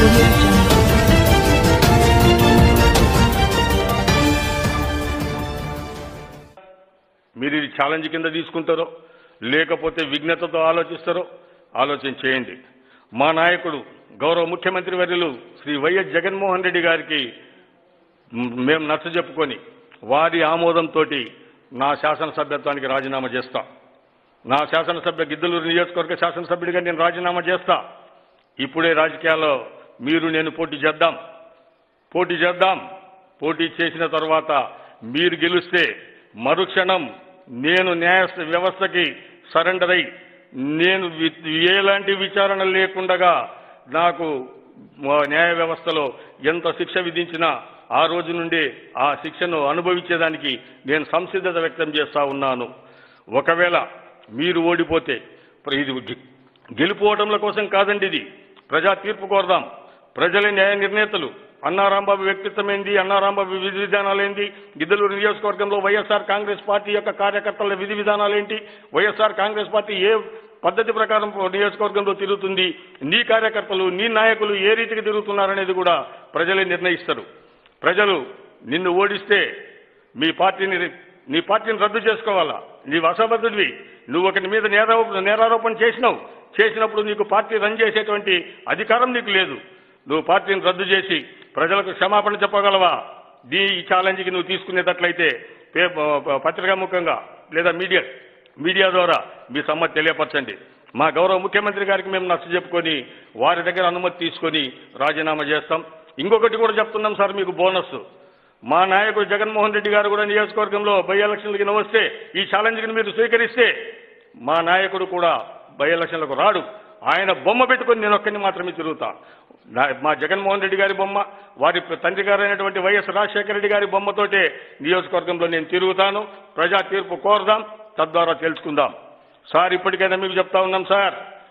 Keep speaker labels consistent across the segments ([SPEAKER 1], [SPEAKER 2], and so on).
[SPEAKER 1] audio jungle.
[SPEAKER 2] మీరు ఇది challenge కింద తీసుకుంటారో లేకపోతే విఘ్నతతో ఆలోచిస్తారో ఆలోచన చేయండి మా నాయకుడు గౌరవ ముఖ్యమంత్రి వర్యులు శ్రీ వైఎస్ జగన్మోహన్ రెడ్డి గారికి మ్, మేము నచ్చ చెప్పుకొని వారి ఆమోదంతో నా శాసనసభ్యత్వానికి రాజీనామా చేస్తా నా శాసనసభ్య గిద్దలూరు నియోజకవర్గ శాసనసభ్యుడిగా నేను రాజీనామా చేస్తా ఇప్పుడే రాజకీయాల్లో మీరు నేను పోటీ చేద్దాం పోటీ చేద్దాం పోటీ చేసిన తర్వాత మీరు గెలిస్తే మరుక్షణం నేను న్యాయ వ్యవస్థకి సరెండర్ అయి నేను వి- ఎలాంటి విచారణ లేకుండగా నాకు మా న్యాయ వ్యవస్థలో ఎంత శిక్ష విధించినా ఆ రోజు నుండి ఆ శిక్షను అనుభవించేదానికి నేను సంసిద్ధత వ్యక్తం చేస్తా ఉన్నాను ఒకవేళ మీరు ఓడిపోతే ప్ర- ఇది గె- గెలుపోవటంల కోసం కాదండి ఇది ప్రజా తీర్పు కోరదాం ప్రజలే న్యాయ నిర్ణేతలు అన్నారాంబాబు వ్యక్తిత్వం ఏంది అన్నారాంబాబు విధి విధానాలేంటి గిద్దలూరు నియోజకవర్గంలో వైఎస్ఆర్ కాంగ్రెస్ పార్టీ యొక్క కార్యకర్తల విధి విధానాలేంటి వైఎస్ఆర్ కాంగ్రెస్ పార్టీ ఏ పద్ధతి ప్రకారం నియోజకవర్గంలో తిరుగుతుంది నీ కార్యకర్తలు నీ నాయకులు ఏ రీతికి తిరుగుతున్నారనేది కూడా ప్రజలే నిర్ణయిస్తారు ప్రజలు నిన్ను ఓడిస్తే మీ పార్టీని నీ పార్టీని రద్దు చేసుకోవాలా నీవు అసమర్థుడివి నువ్వు ఒకటి మీద నేరారో నేరారోపణ చేసినావు చేసినప్పుడు నీకు పార్టీ రన్ చేసేటువంటి అధికారం నీకు లేదు నువ్వు పార్టీని రద్దు చేసి ప్రజలకు క్షమాపణ చెప్పగలవా దీ ఈ ఛాలెంజ్కి నువ్వు తీసుకునేటట్లయితే పే- ప- పత్రికాముఖంగా లేదా మీడియా మీడియా ద్వారా మీ సమ్మతి తెలియపరచండి మా గౌరవ ముఖ్యమంత్రి గారికి మేము నచ్చ చెప్పుకొని వారి దగ్గర అనుమతి తీసుకొని రాజీనామా చేస్తాం ఇంకొకటి కూడా చెప్తున్నాం సార్ మీకు బోనస్ మా నాయకుడు జగన్మోహన్ రెడ్డి గారు కూడా నియోజకవర్గంలో బై ఎలక్షన్లకి వస్తే ఈ ఛాలెంజ్కి మీరు స్వీకరిస్తే మా నాయకుడు కూడా బై ఎలక్షన్లకు రాడు ఆయన బొమ్మ పెట్టుకొని నేను ఒక్కరిని మాత్రమే తిరుగుతా నా- మా జగన్మోహన్ రెడ్డి గారి బొమ్మ వారి తండ్రి గారైనటువంటి వైఎస్ రాజశేఖర రెడ్డి గారి బొమ్మతోటే నియోజకవర్గంలో నేను తిరుగుతాను ప్రజా తీర్పు కోరదాం తద్వారా తెలుసుకుందాం సార్ ఇప్పటికైనా మీకు చెప్తా ఉన్నాం సార్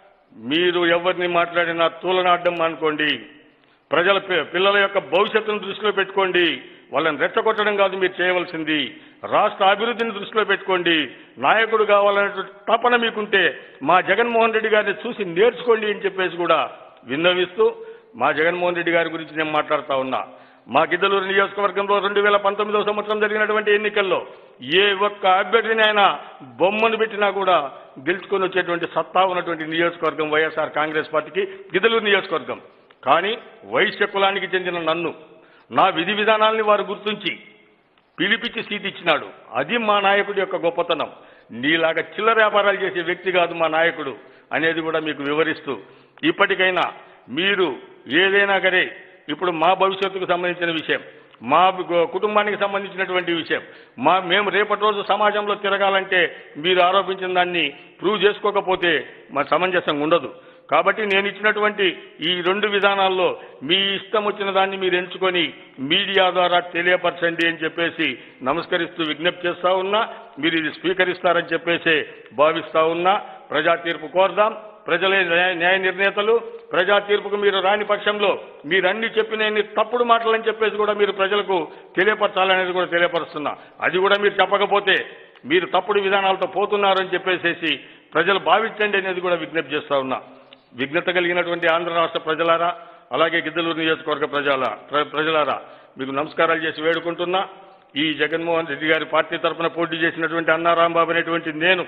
[SPEAKER 2] మీరు ఎవరిని మాట్లాడినా తూలనాడడం అనుకోండి ప్రజల పి- పిల్లల యొక్క భవిష్యత్తును దృష్టిలో పెట్టుకోండి వాళ్ళని రెచ్చగొట్టడం కాదు మీరు చేయవలసింది రాష్ట్ర అభివృద్ధిని దృష్టిలో పెట్టుకోండి నాయకుడు కావాలనే తపన మీకుంటే మా జగన్మోహన్ రెడ్డి గారిని చూసి నేర్చుకోండి అని చెప్పేసి కూడా విన్నవిస్తూ మా జగన్మోహన్ రెడ్డి గారి గురించి నేను మాట్లాడుతా ఉన్నా మా గిద్దలూరు నియోజకవర్గంలో రెండు వేల పంతొమ్మిదవ సంవత్సరం జరిగినటువంటి ఎన్నికల్లో ఏ ఒక్క అభ్యర్థిని ఆయన బొమ్మను పెట్టినా కూడా గెలుచుకొని వచ్చేటువంటి సత్తా ఉన్నటువంటి నియోజకవర్గం వైఎస్ఆర్ కాంగ్రెస్ పార్టీకి గిద్దలూరు నియోజకవర్గం కానీ వైశ్య కులానికి చెందిన నన్ను నా విధి విధానాల్ని వారు గుర్తించి పిలిపించి సీట్ ఇచ్చినాడు అది మా నాయకుడి యొక్క గొప్పతనం నీలాగా చిల్లర వ్యాపారాలు చేసే వ్యక్తి కాదు మా నాయకుడు అనేది కూడా మీకు వివరిస్తూ ఇప్పటికైనా మీరు ఏదైనా సరే ఇప్పుడు మా భవిష్యత్తుకు సంబంధించిన విషయం మా గు- కుటుంబానికి సంబంధించినటువంటి విషయం మా మేము రేపటి రోజు సమాజంలో తిరగాలంటే మీరు ఆరోపించిన దాన్ని ప్రూవ్ చేసుకోకపోతే మా సమంజసంగా ఉండదు కాబట్టి నేను ఇచ్చినటువంటి ఈ రెండు విధానాల్లో మీ ఇష్టం వచ్చిన దాన్ని మీరు ఎంచుకొని మీడియా ద్వారా తెలియపరచండి అని చెప్పేసి నమస్కరిస్తూ విజ్ఞప్తి చేస్తా ఉన్నా మీరు ఇది స్వీకరిస్తారని చెప్పేసి భావిస్తా ఉన్నా ప్రజా తీర్పు కోరదాం ప్రజలే న్యాయ న్యాయ నిర్ణేతలు ప్రజా తీర్పుకు మీరు రాని పక్షంలో మీరు అన్ని చెప్పిన ఎన్ని తప్పుడు మాటలని చెప్పేసి కూడా మీరు ప్రజలకు తెలియపరచాలనేది కూడా తెలియపరుస్తున్నా అది కూడా మీరు చెప్పకపోతే మీరు తప్పుడు విధానాలతో పోతున్నారని చెప్పేసేసి ప్రజలు భావించండి అనేది కూడా విజ్ఞప్తి చేస్తా ఉన్నా విఘ్నత కలిగినటువంటి ఆంధ్ర రాష్ట్ర ప్రజలారా అలాగే గిద్దలూరు నియోజకవర్గ ప్రజల ప్ర- ప్రజలారా మీకు నమస్కారాలు చేసి వేడుకుంటున్నా ఈ జగన్మోహన్ రెడ్డి గారి పార్టీ తరఫున పోటీ చేసినటువంటి అన్నారాంబాబు అనేటువంటి నేను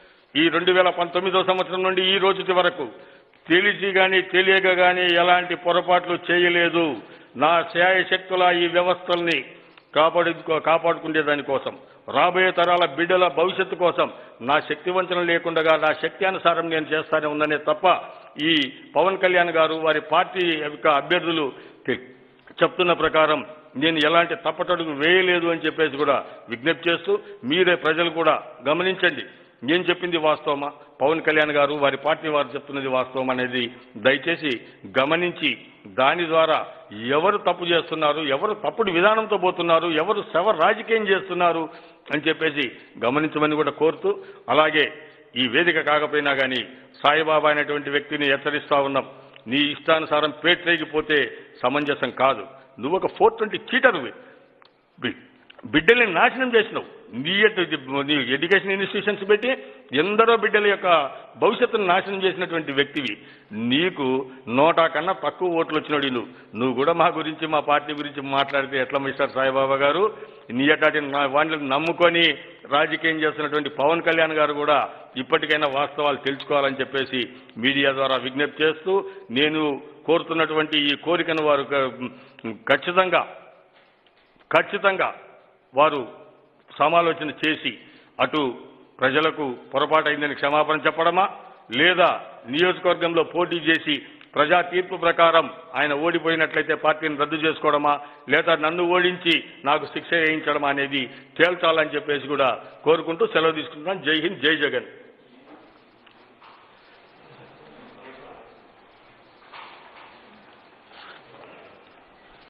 [SPEAKER 2] ఈ రెండు వేల పంతొమ్మిదో సంవత్సరం నుండి ఈ రోజుటి వరకు తెలిసి గాని తెలియక గాని ఎలాంటి పొరపాట్లు చేయలేదు నా శాయశక్తుల ఈ వ్యవస్థల్ని కాపాడు కాపాడుకునే దానికోసం రాబోయే తరాల బిడ్డల భవిష్యత్తు కోసం నా శక్తి వంచన లేకుండా నా శక్తి అనుసారం నేను చేస్తానే ఉందనే తప్ప ఈ పవన్ కళ్యాణ్ గారు వారి పార్టీ యొక్క అభ్యర్థులు తె- చెప్తున్న ప్రకారం నేను ఎలాంటి తప్పటడుగు వేయలేదు అని చెప్పేసి కూడా విజ్ఞప్తి చేస్తూ మీరే ప్రజలు కూడా గమనించండి నేను చెప్పింది వాస్తవమా పవన్ కళ్యాణ్ గారు వారి పార్టీ వారు చెప్తున్నది వాస్తవం అనేది దయచేసి గమనించి దాని ద్వారా ఎవరు తప్పు చేస్తున్నారు ఎవరు తప్పుడు విధానంతో పోతున్నారు ఎవరు శవ రాజకీయం చేస్తున్నారు అని చెప్పేసి గమనించమని కూడా కోరుతూ అలాగే ఈ వేదిక కాకపోయినా కానీ సాయిబాబా అనేటువంటి వ్యక్తిని హెచ్చరిస్తా ఉన్నాం నీ ఇష్టానుసారం పేట్రేగిపోతే సమంజసం కాదు నువ్వు ఒక ఫోర్ ట్వంటీ చీటర్వి బి- బిడ్డల్ని నాశనం చేసినావు నీయట్ నీ ఎడ్యుకేషన్ ఇన్స్టిట్యూషన్స్ పెట్టి ఎందరో బిడ్డల యొక్క భవిష్యత్తును నాశనం చేసినటువంటి వ్యక్తివి నీకు నోటా కన్నా తక్కువ ఓట్లు వచ్చినాడు నువ్వు నువ్వు కూడా మా గురించి మా పార్టీ గురించి మాట్లాడితే ఎట్లా మిస్టర్ సాయిబాబా గారు నీ అటాటి వాటిని నమ్ముకొని రాజకీయం చేస్తున్నటువంటి పవన్ కళ్యాణ్ గారు కూడా ఇప్పటికైనా వాస్తవాలు తెలుసుకోవాలని చెప్పేసి మీడియా ద్వారా విజ్ఞప్తి చేస్తూ నేను కోరుతున్నటువంటి ఈ కోరికను వారు క- ఖచ్చితంగా ఖచ్చితంగా వారు సమాలోచన చేసి అటు ప్రజలకు పొరపాటు అయిందని క్షమాపణ చెప్పడమా లేదా నియోజకవర్గంలో పోటీ చేసి ప్రజా తీర్పు ప్రకారం ఆయన ఓడిపోయినట్లయితే పార్టీని రద్దు చేసుకోవడమా లేదా నన్ను ఓడించి నాకు శిక్ష వేయించడమా అనేది తేల్చాలని చెప్పేసి కూడా కోరుకుంటూ సెలవు తీసుకుంటున్నాను జై హింద్ జై జగన్